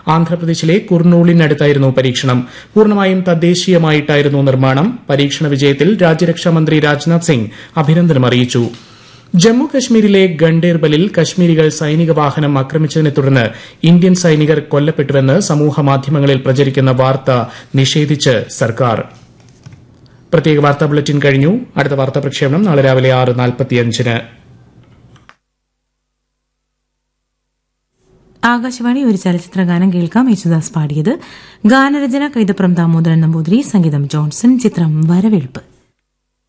ആന്ധ്രാപ്രദേശിലെ കുർണൂളിനടുത്തായിരുന്നു പരീക്ഷണം പൂർണ്ണമായും തദ്ദേശീയമായിട്ടായിരുന്നു നിർമ്മാണം പരീക്ഷണ വിജയത്തിൽ രാജ്യരക്ഷാമന്ത്രി രാജ്നാഥ് സിംഗ് അഭിനന്ദനം അറിയിച്ചു ജമ്മു കശ്മീരിലെ ഗണ്ടേർബലിൽ കശ്മീരികൾ സൈനിക വാഹനം ആക്രമിച്ചതിനെ തുടർന്ന് ഇന്ത്യൻ സൈനികർ കൊല്ലപ്പെട്ടുവെന്ന് സമൂഹമാധ്യമങ്ങളിൽ പ്രചരിക്കുന്ന വാർത്ത നിഷേധിച്ച് സർക്കാർ പ്രത്യേക വാർത്താ ബുള്ളറ്റിൻ കഴിഞ്ഞു അടുത്ത വാർത്താ പ്രക്ഷേപണം നാളെ രാവിലെ ആറ് നാൽപ്പത്തിയഞ്ചിന് ആകാശവാണി ഒരു ചലച്ചിത്ര ഗാനം കേൾക്കാം യേശുദാസ് പാടിയത് ഗാനരചന കൈതപ്രം ദാമോദരൻ നമ്പൂതിരി സംഗീതം ജോൺസൺ ചിത്രം വരവേൽപ്പ്